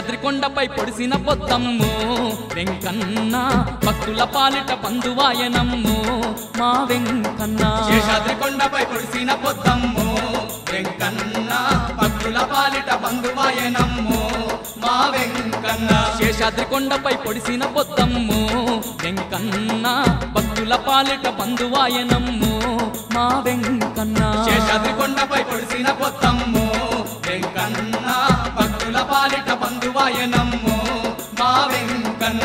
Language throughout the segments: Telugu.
శేషాద్రి కొండపై పొడిసిన పొద్దమ్ము వెంకన్న భక్తుల పాలిట బంధువాయనమ్ము మా వెంకన్న శేషాద్రి కొండపై పొడిసిన పొద్దమ్ము వెంకన్న భక్తుల పాలిట బంధువాయనమ్ము మా వెంకన్న శేషాద్రి కొండపై పొడిసిన పొద్దమ్ము వెంకన్న భక్తుల పాలిట బంధువాయనమ్ము మా వెంకన్న శేషాద్రి కొండపై పొడిసిన పొద్దమ్ము వెంకన్న భక్తుల పాలిట బంధువాయనమ్ము మా వెంకన్న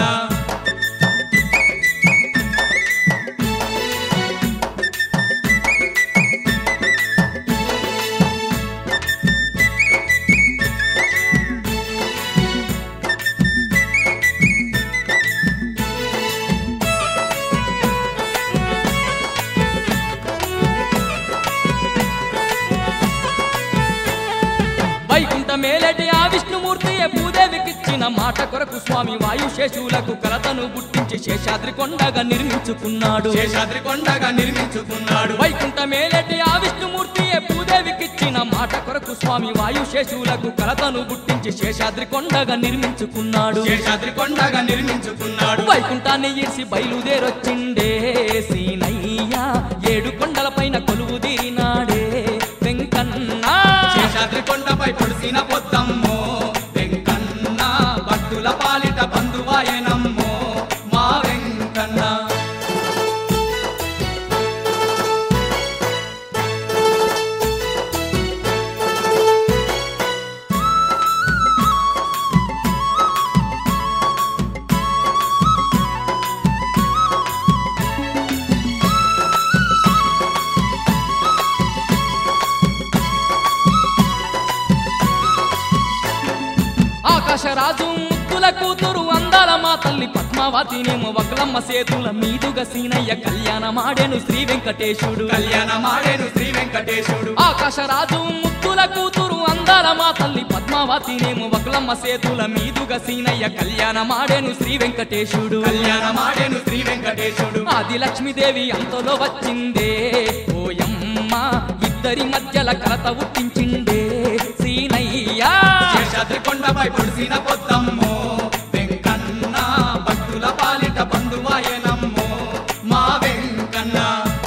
వైకుంఠ మేలటి ఆ విష్ణుమూర్తియే భూదేవికిచ్చిన మాట కొరకు స్వామి వాయుశేషులకు కలతను గుర్తించి శేషాద్రి కొండగా నిర్మించుకున్నాడు శేషాద్రి కొండగా నిర్మించుకున్నాడు వైకుంఠ మేలటి ఆ విష్ణుమూర్తియే భూదేవికిచ్చిన మాట కొరకు స్వామి వాయుశేషులకు కలతను గుర్తించి శేషాద్రి కొండగా నిర్మించుకున్నాడు శేషాద్రి కొండగా నిర్మించుకున్నాడు వైకుంఠాన్ని ఈడ్చి బయలుదేరొచ్చిండే సీనయ్య ఏడు కొండల పైన కొలువు తీరినాడే వెంకన్న శేషాద్రి కొండపై పొడిసిన పొద్దమ్ము వెంకన్న భక్తుల పాలిట బంధువాయనమ్ము మా వెంకన్న ఆకాశరాజు ముద్దుల కూతురు అందాల మా తల్లి పద్మావతినేమో వకలమ్మ సేతుల మీదుగా సీనయ్య కళ్యాణమాడెను శ్రీ వెంకటేశుడు కళ్యాణమాడేను శ్రీ వెంకటేశుడు ఆకాశరాజు ముద్దుల కూతురు అందాల మా తల్లి పద్మావతినేమో వకలమ్మ సేతుల మీదుగా సీనయ్య కళ్యాణమాడెను శ్రీ వెంకటేశుడు కళ్యాణమాడేను శ్రీ వెంకటేశుడు ఆది లక్ష్మీదేవి అంతలో వచ్చిందే ఓయమ్మ ఇద్దరి మధ్యల కలత ఉట్టించిండే సీనయ్యా శేషాద్రి కొండపై పొడిసిన పొద్దమ్ము వెంకన్న భక్తుల పాలిట బంధువాయనమ్ము మా వెంకన్న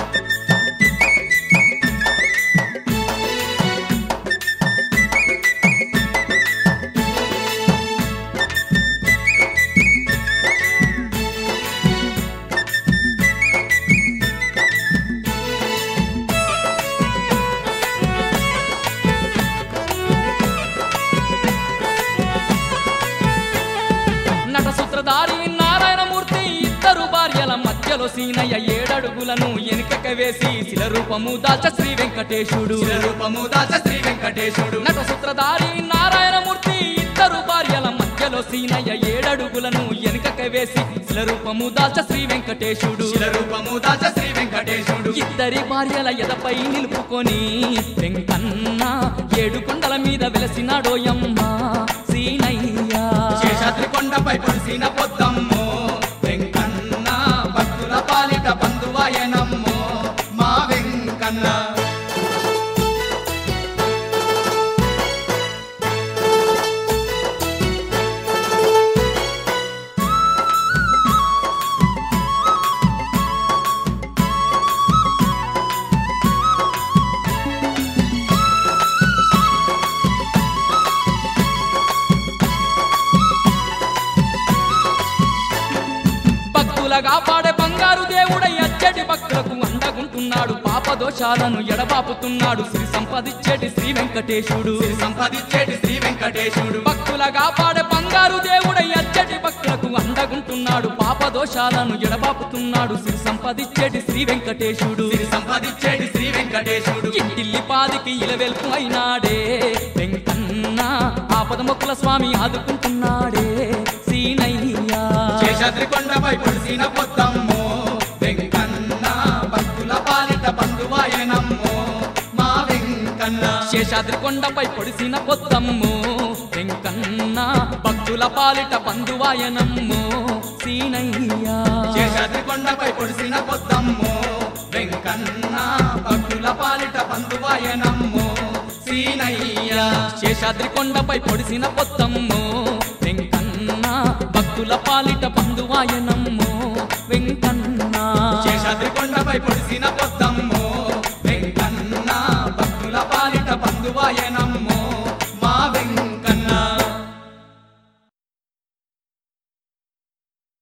నట సూత్రధారి నారాయణమూర్తి ఇద్దరు భార్యల మధ్యలో సీనయ్య ఏడడుగులను ఎనుకక వేసి శిల రూపము దాచ శ్రీ వెంకటేశుడు రూపము దాచ శ్రీ వెంకటేశుడు నట సూత్రధారి నారాయణమూర్తి ఇద్దరు భార్యల మధ్యలో సీనయ్య ఏడడుగులను ఎనుకక వేసి శిల రూపము దాచ శ్రీ వెంకటేశుడు రూపము దాచ శ్రీ వెంకటేశుడు ఇద్దరి భార్యల ఎదపై నిలుపుకొని వెంకన్న ఏడు కొండల మీద వెలసినాడోయమ్మ సీనయ్య శేషాద్రి కొండపై పొడిసిన పొద్దమ్ము వెంకన్న భక్తుల పాలిట బంధువాయనమ్ము మా వెంకన్న భక్తుల కాపాడే బంగారు దేవుడై అచ్చటి భక్తులకు అండగుంటున్నాడు పాప దోషాలను ఎడబాపుతున్నాడు శ్రీ సంపదిచ్చేటి శ్రీ వెంకటేశుడు సంపాదించేటి శ్రీ వెంకటేశుడు భక్తుల కాపాడే బంగారు దేవుడై అచ్చటి భక్తులకు అండగుంటున్నాడు పాప దోషాలను ఎడబాపుతున్నాడు శ్రీ సంపదిచ్చేటి శ్రీ వెంకటేశుడు సంపాదించేటి శ్రీ వెంకటేశుడు ఇంటిల్లి పాదికి ఇలవెల్పు అయినాడే వెంకన్న ఆపదముక్కుల స్వామి ఆదుకుంటున్నాడే సీనయ్యా శేషాద్రి కొండపై పొడిసిన పొద్దమ్ము వెంకన్న భక్తుల పాలిట బంధువాయనమ్ము మా వెంకన్న శేషాద్రి కొండపై పొడిసిన పొత్తమ్ము వెంకన్న భక్తుల పాలిట బంధువాయనమ్ము సీనయ్యా శేషాద్రి కొండపై పొడిసిన పొద్దమ్ము వెంకన్న భక్తుల పాలిట బంధువాయనమ్ము సీనయ్య శేషాద్రి కొండపై పొడిసిన పొత్తమ్ము వెంకన్న భక్తుల పాలిట బంధువాయనమ్మో వెంకన్న శేషాద్రి కొండపై పొడిసిన పొద్దమ్మో